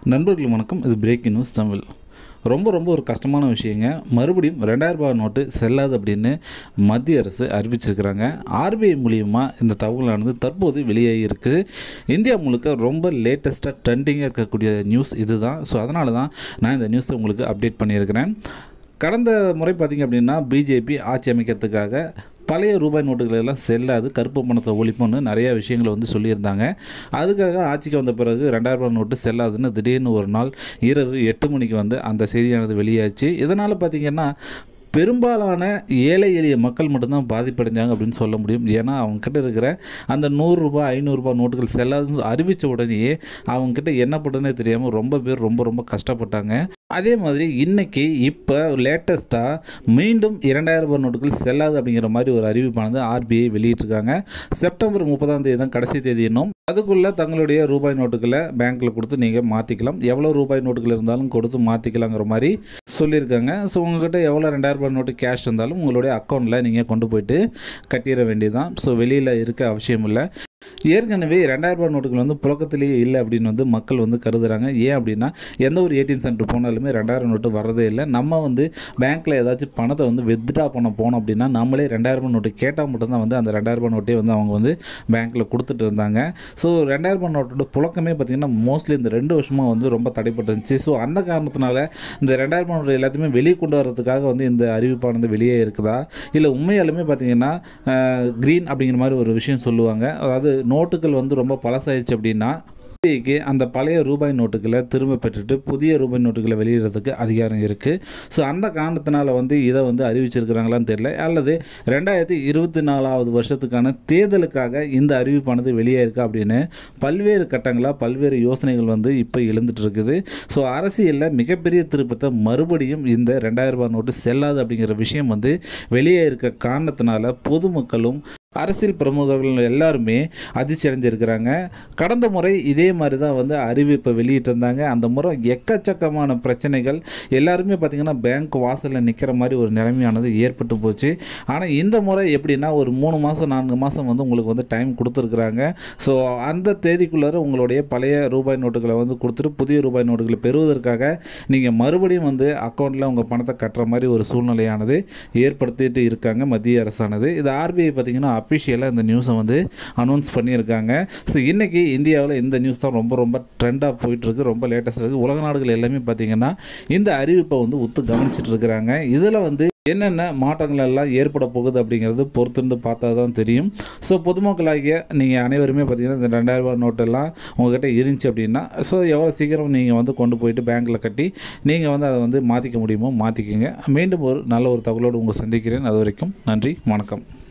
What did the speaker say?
நண்பர்கள் வணக்கம் இது பிரேக்கிங் நியூஸ் தமிழ் ரொம்ப ரொம்ப ஒரு கஷ்டமான விஷயங்க மறுபடியும் ரெண்டாயிரம் ரூபாய் நோட்டு செல்லாது அப்படின்னு மத்திய அரசு அறிவிச்சிருக்கிறாங்க ஆர்பிஐ மூலியமாக இந்த தகவலானது தற்போது வெளியாகி இருக்குது இந்தியா முழுக்க ரொம்ப லேட்டஸ்ட்டாக ட்ரெண்டிங்காக இருக்கக்கூடிய நியூஸ் இதுதான் ஸோ அதனால தான் நான் இந்த நியூஸை உங்களுக்கு அப்டேட் பண்ணியிருக்கிறேன் கடந்த முறை பார்த்திங்க அப்படின்னா பிஜேபி ஆட்சி அமைக்கிறதுக்காக பழைய ரூபாய் நோட்டுகள் எல்லாம் செல்லாது கருப்பு பணத்தை ஒழிப்புன்னு நிறைய விஷயங்களை வந்து சொல்லியிருந்தாங்க அதுக்காக ஆட்சிக்கு வந்த பிறகு ரெண்டாயிரம் ரூபாய் நோட்டு செல்லாதுன்னு திடீர்னு ஒரு நாள் இரவு எட்டு மணிக்கு வந்து அந்த செய்தியானது வெளியாச்சு இதனால் பார்த்திங்கன்னா பெரும்பாலான ஏழை எளிய மக்கள் மட்டும்தான் பாதிப்படைஞ்சாங்க அப்படின்னு சொல்ல முடியும் ஏன்னா அவங்கக்கிட்ட இருக்கிற அந்த நூறுரூபா ஐநூறுரூபா நோட்டுகள் செல்லாதுன்னு அறிவித்த உடனேயே அவங்கக்கிட்ட என்ன பண்ணுறதுனே தெரியாமல் ரொம்ப பேர் ரொம்ப ரொம்ப கஷ்டப்பட்டாங்க அதே மாதிரி இன்னைக்கு இப்போ லேட்டஸ்ட்டாக மீண்டும் இரண்டாயிரம் ரூபாய் நோட்டுகள் செல்லாது அப்படிங்கிற மாதிரி ஒரு அறிவிப்பானது ஆர்பிஐ வெளியிட்டிருக்காங்க செப்டம்பர் முப்பதாம் தேதி தான் கடைசி தேதி இன்னும் அதுக்குள்ளே தங்களுடைய ரூபாய் நோட்டுகளை பேங்க்கில் கொடுத்து நீங்கள் மாற்றிக்கலாம் எவ்வளோ ரூபாய் நோட்டுகள் இருந்தாலும் கொடுத்து மாற்றிக்கலாங்கிற மாதிரி சொல்லியிருக்காங்க ஸோ உங்கள்கிட்ட எவ்வளோ ரெண்டாயிரம் ரூபாய் நோட்டு கேஷ் இருந்தாலும் உங்களுடைய அக்கௌண்ட்டில் நீங்கள் கொண்டு போயிட்டு கட்டிட வேண்டியதுதான் ஸோ வெளியில் இருக்க அவசியம் இல்லை ஏற்கனவே ரெண்டாயிரம் ரூபாய் நோட்டுகள் வந்து புழக்கத்திலேயே இல்லை அப்படின்னு வந்து மக்கள் வந்து கருதுறாங்க ஏன் அப்படின்னா எந்த ஒரு ஏடிஎம் சென்டர் போனாலுமே ரெண்டாயிரம் நோட்டு வரதே இல்லை நம்ம வந்து பேங்க்கில் ஏதாச்சும் பணத்தை வந்து வித்ட்ரா பண்ண போனோம் அப்படின்னா நம்மளே ரெண்டாயிரம் ரூபாய் நோட்டு கேட்டால் மட்டும்தான் வந்து அந்த ரெண்டாயிரம் ரூபாய் நோட்டே வந்து அவங்க வந்து பேங்க்கில் கொடுத்துட்டு இருந்தாங்க ஸோ ரெண்டாயிரம் ரூபாய் நோட்டோட புழக்கமே பார்த்திங்கன்னா மோஸ்ட்லி இந்த ரெண்டு வருஷமாக வந்து ரொம்ப தடைப்பட்டு இருந்துச்சு ஸோ அந்த காரணத்தினால இந்த ரெண்டாயிரம் ரூபாய் நோட்டு எல்லாத்தையுமே வெளியே கொண்டு வரதுக்காக வந்து இந்த அறிவிப்பானது வெளியே இருக்குதா இல்லை உண்மையாலுமே பார்த்திங்கன்னா க்ரீன் அப்படிங்கிற மாதிரி ஒரு விஷயம் சொல்லுவாங்க அதாவது நோட்டுகள் வந்து ரொம்ப பழசாயிடுச்சு அப்படின்னா ஆர்பிஐக்கு அந்த பழைய ரூபாய் நோட்டுகளை திரும்ப பெற்றுட்டு புதிய ரூபாய் நோட்டுகளை வெளியிடுறதுக்கு அதிகாரம் இருக்குது ஸோ அந்த காரணத்தினால வந்து இதை வந்து அறிவிச்சிருக்கிறாங்களான்னு தெரியல அல்லது ரெண்டாயிரத்தி இருபத்தி நாலாவது வருஷத்துக்கான தேர்தலுக்காக இந்த அறிவிப்பானது வெளியே இருக்கா அப்படின்னு பல்வேறு கட்டங்களாக பல்வேறு யோசனைகள் வந்து இப்போ எழுந்துட்டு இருக்குது ஸோ அரசியலில் மிகப்பெரிய திருப்பத்தை மறுபடியும் இந்த ரெண்டாயிரம் ரூபாய் நோட்டு செல்லாது அப்படிங்கிற விஷயம் வந்து வெளியே இருக்க காரணத்தினால பொதுமக்களும் அரசியல் பிரமுகர்கள் எல்லாருமே அதிர்ச்சி அடைஞ்சிருக்கிறாங்க கடந்த முறை இதே மாதிரி தான் வந்து அறிவிப்பை வெளியிட்டிருந்தாங்க அந்த முறை எக்கச்சக்கமான பிரச்சனைகள் எல்லாருமே பார்த்திங்கன்னா பேங்க் வாசலில் நிற்கிற மாதிரி ஒரு நிலைமையானது ஏற்பட்டு போச்சு ஆனால் இந்த முறை எப்படின்னா ஒரு மூணு மாதம் நான்கு மாதம் வந்து உங்களுக்கு வந்து டைம் கொடுத்துருக்குறாங்க ஸோ அந்த தேதிக்குள்ளார உங்களுடைய பழைய ரூபாய் நோட்டுகளை வந்து கொடுத்துட்டு புதிய ரூபாய் நோட்டுகளை பெறுவதற்காக நீங்கள் மறுபடியும் வந்து அக்கௌண்ட்டில் உங்கள் பணத்தை கட்டுற மாதிரி ஒரு சூழ்நிலையானது ஏற்படுத்திட்டு இருக்காங்க மத்திய அரசானது இது ஆர்பிஐ பார்த்திங்கன்னா அஃபிஷியலாக இந்த நியூஸை வந்து அனௌன்ஸ் பண்ணியிருக்காங்க ஸோ இன்றைக்கி இந்தியாவில் இந்த நியூஸ் தான் ரொம்ப ரொம்ப ட்ரெண்டாக போயிட்டுருக்கு ரொம்ப லேட்டஸ்ட் இருக்குது உலக நாடுகள் எல்லாமே பார்த்திங்கன்னா இந்த அறிவிப்பை வந்து ஒத்து கவனிச்சிட்டு இருக்கிறாங்க இதில் வந்து என்னென்ன மாற்றங்கள் எல்லாம் ஏற்பட போகுது அப்படிங்கிறது பொறுத்திருந்து பார்த்தா தான் தெரியும் ஸோ பொதுமக்களாகிய நீங்கள் அனைவருமே பார்த்தீங்கன்னா இந்த ரெண்டாயிரம் ரூபாய் நோட்டெல்லாம் உங்கள்கிட்ட இருந்துச்சு அப்படின்னா ஸோ எவ்வளோ சீக்கிரம் நீங்கள் வந்து கொண்டு போயிட்டு பேங்க்கில் கட்டி நீங்கள் வந்து அதை வந்து மாற்றிக்க முடியுமோ மாற்றிக்கோங்க மீண்டும் ஒரு நல்ல ஒரு தகவலோடு உங்களை சந்திக்கிறேன் அது வரைக்கும் நன்றி வணக்கம்